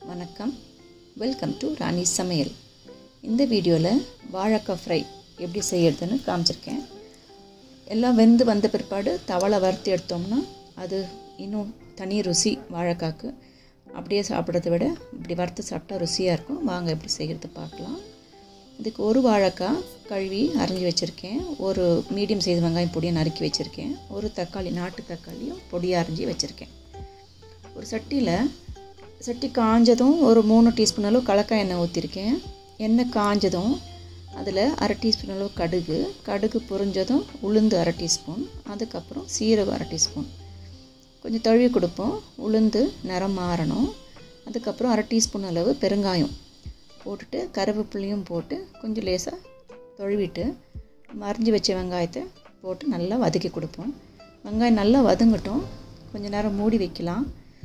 வணக்கம் welcome to ராணி சமையல் இந்த வீடியோவில் வாழைக்காய் ஃப்ரை எப்படி செய்யறதுன்னு காமிச்சிருக்கேன் எல்லாம் வெந்து வந்த பிற்பாடு தவளை வறுத்து எடுத்தோம்னா அது இன்னும் தனி ருசி வாழைக்காய்க்கு அப்படியே சாப்பிட்றத விட இப்படி வறுத்து சாப்பிட்டா ருசியாக இருக்கும் வாங்க எப்படி செய்கிறது பார்க்கலாம் இதுக்கு ஒரு வாழைக்காய் கழுவி அரைஞ்சி வச்சுருக்கேன் ஒரு மீடியம் சைஸ் வெங்காயம் பொடியை நறுக்கி வச்சுருக்கேன் ஒரு தக்காளி நாட்டு தக்காளியும் பொடியாக அரைஞ்சி வச்சுருக்கேன் ஒரு சட்டியில் சட்டி காஞ்சதும் ஒரு மூணு டீஸ்பூன் அளவு கலக்காய் எண்ணெய் ஊற்றிருக்கேன் எண்ணெய் காஞ்சதும் அதில் அரை டீஸ்பூன் அளவு கடுகு கடுகு பொரிஞ்சதும் உளுந்து அரை டீஸ்பூன் அதுக்கப்புறம் சீரகம் அரை டீஸ்பூன் கொஞ்சம் தழுவி கொடுப்போம் உளுந்து நிறம் மாறணும் அதுக்கப்புறம் அரை டீஸ்பூன் அளவு பெருங்காயம் போட்டுட்டு கருவேப்பிலையும் போட்டு கொஞ்சம் லேசாக தொழுவிட்டு மறைஞ்சி வச்ச வெங்காயத்தை போட்டு நல்லா வதக்கி கொடுப்போம் வெங்காயம் நல்லா வதங்கட்டும் கொஞ்சம் நேரம் மூடி வைக்கலாம்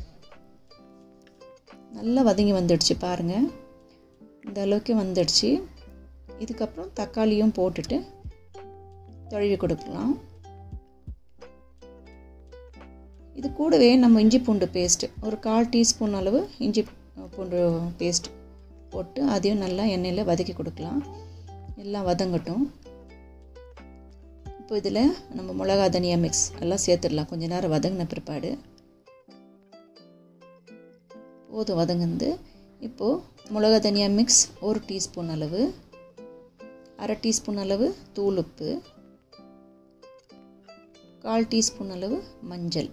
நல்லா வதங்கி வந்துடுச்சு பாருங்கள் இந்த அளவுக்கு வந்துடுச்சு இதுக்கப்புறம் தக்காளியும் போட்டுட்டு தொழுவி கொடுக்கலாம் இது கூடவே நம்ம இஞ்சி பூண்டு பேஸ்ட்டு ஒரு கால் டீஸ்பூன் அளவு இஞ்சி பூண்டு பேஸ்ட் போட்டு அதையும் நல்லா எண்ணெயில் வதக்கி கொடுக்கலாம் எல்லாம் வதங்கட்டும் இப்போ இதில் நம்ம மிளகா தனியா மிக்ஸ் எல்லாம் சேர்த்துடலாம் கொஞ்ச நேரம் வதங்கின பிற்பாடு போதும் வதங்குந்து இப்போது மிளகா தனியா மிக்ஸ் ஒரு டீஸ்பூன் அளவு அரை டீஸ்பூன் அளவு தூள் உப்பு கால் டீஸ்பூன் அளவு மஞ்சள்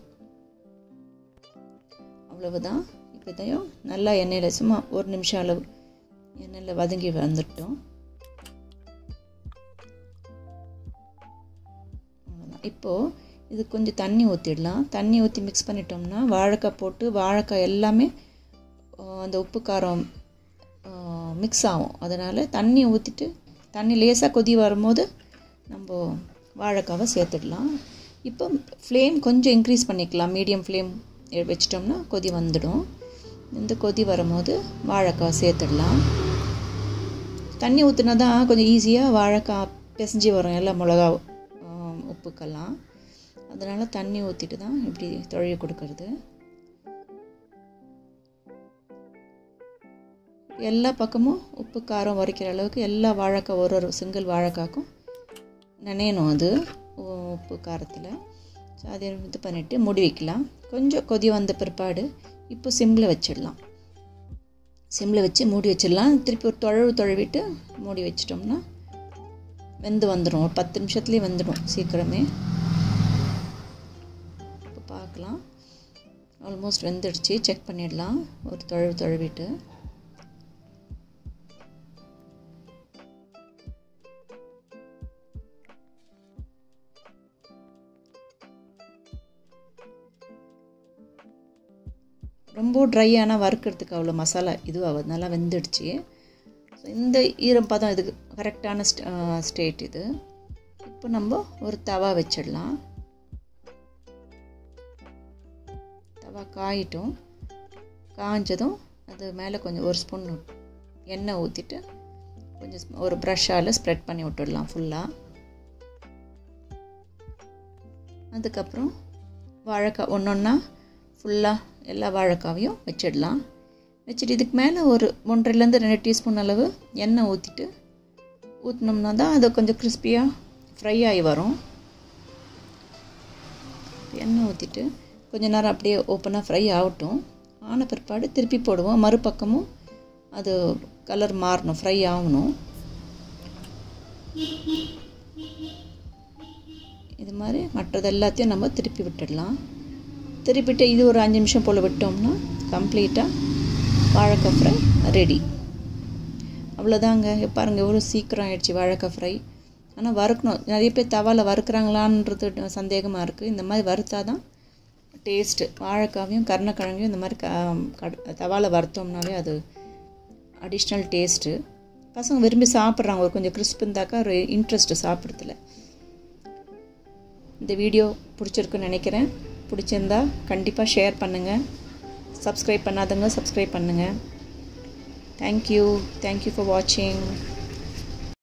அவ்வளவுதான் இப்போ இதையும் நல்லா எண்ணெயில் சும்மா ஒரு நிமிஷம் அளவு எண்ணெயில் வதங்கி வந்துட்டோம் இப்போது இது கொஞ்சம் தண்ணி ஊற்றிடலாம் தண்ணி ஊற்றி மிக்ஸ் பண்ணிட்டோம்னா வாழைக்காய் போட்டு வாழைக்காய் எல்லாமே அந்த உப்பு காரம் மிக்ஸ் ஆகும் அதனால் தண்ணி ஊற்றிட்டு தண்ணி லேசாக கொதி வரும்போது நம்ம வாழைக்காவை சேர்த்துடலாம் இப்போ ஃப்ளேம் கொஞ்சம் இன்க்ரீஸ் பண்ணிக்கலாம் மீடியம் ஃப்ளேம் வச்சிட்டோம்னா கொதி வந்துடும் இந்த கொதி வரும்போது வாழைக்காய் சேர்த்துடலாம் தண்ணி ஊற்றினா தான் கொஞ்சம் ஈஸியாக வாழைக்காய் பிசைஞ்சு வரும் எல்லாம் மிளகா உப்புக்கெல்லாம் அதனால் தண்ணி ஊற்றிட்டு தான் இப்படி தொழில் கொடுக்கறது எல்லா பக்கமும் உப்பு காரம் வரைக்கிற அளவுக்கு எல்லா வாழைக்காய் ஒரு ஒரு சிங்கிள் வாழைக்காய்க்கும் நினையணும் அது உப்பு காரத்தில் ஸோ அதை இது பண்ணிவிட்டு மூடி வைக்கலாம் கொஞ்சம் கொதி வந்த பிற்பாடு இப்போ சிம்மில் வச்சிடலாம் சிம்மில் வச்சு மூடி வச்சிடலாம் திருப்பி ஒரு தொழவு தொழவிட்டு மூடி வச்சிட்டோம்னா வெந்து வந்துடும் ஒரு பத்து நிமிஷத்துலேயே வந்துடும் சீக்கிரமே இப்போ பார்க்கலாம் ஆல்மோஸ்ட் வெந்துடுச்சு செக் பண்ணிடலாம் ஒரு தொழவு தொழவிட்டு ரொம்ப ட்ரையான வறுக்கிறதுக்கு அவ்வளோ மசாலா இதுவாகுது நல்லா வெந்துடுச்சு ஸோ இந்த ஈரம் பதம் இதுக்கு கரெக்டான ஸ்டேட் இது இப்போ நம்ம ஒரு தவா வச்சிடலாம் தவா காயிட்டும் காஞ்சதும் அது மேலே கொஞ்சம் ஒரு ஸ்பூன் எண்ணெய் ஊற்றிட்டு கொஞ்சம் ஒரு ப்ரஷ்ஷால் ஸ்ப்ரெட் பண்ணி விட்டுடலாம் ஃபுல்லாக அதுக்கப்புறம் வாழைக்காய் ஒன்று ஒன்றா ஃபுல்லாக எல்லா வாழைக்காவையும் வச்சிடலாம் வச்சுட்டு இதுக்கு மேலே ஒரு ஒன்றரைலேருந்து ரெண்டு டீஸ்பூன் அளவு எண்ணெய் ஊற்றிட்டு ஊற்றினோம்னா தான் அது கொஞ்சம் கிறிஸ்பியாக ஃப்ரை ஆகி வரும் எண்ணெய் ஊற்றிட்டு கொஞ்ச நேரம் அப்படியே ஓப்பனாக ஃப்ரை ஆகட்டும் ஆன பிற்பாடு திருப்பி போடுவோம் மறுபக்கமும் அது கலர் மாறணும் ஃப்ரை ஆகணும் இது மாதிரி மற்றது எல்லாத்தையும் நம்ம திருப்பி விட்டுடலாம் திருப்பிட்டு இது ஒரு அஞ்சு நிமிஷம் போல் விட்டோம்னா கம்ப்ளீட்டாக வாழைக்காய் ஃப்ரை ரெடி அவ்வளோதாங்க பாருங்கள் எவ்வளோ சீக்கிரம் ஆயிடுச்சு வாழைக்காய் ஃப்ரை ஆனால் வறுக்கணும் நிறைய பேர் தவாவில் வறுக்கிறாங்களான்றது சந்தேகமாக இருக்குது இந்த மாதிரி வறுத்தா தான் டேஸ்ட்டு வாழைக்காவையும் கருணக்கிழங்கையும் இந்த மாதிரி க தவாவில் வறுத்தோம்னாவே அது அடிஷ்னல் டேஸ்ட்டு பசங்க விரும்பி சாப்பிட்றாங்க ஒரு கொஞ்சம் கிறிஸ்ப் இருந்தாக்கா ஒரு இன்ட்ரெஸ்ட்டு சாப்பிட்றதுல இந்த வீடியோ பிடிச்சிருக்குன்னு நினைக்கிறேன் பிடிச்சிருந்தா கண்டிப்பாக ஷேர் பண்ணுங்கள் சப்ஸ்கிரைப் பண்ணாதவங்க சப்ஸ்கிரைப் பண்ணுங்கள் தேங்க்யூ தேங்க்யூ ஃபார் வாட்சிங்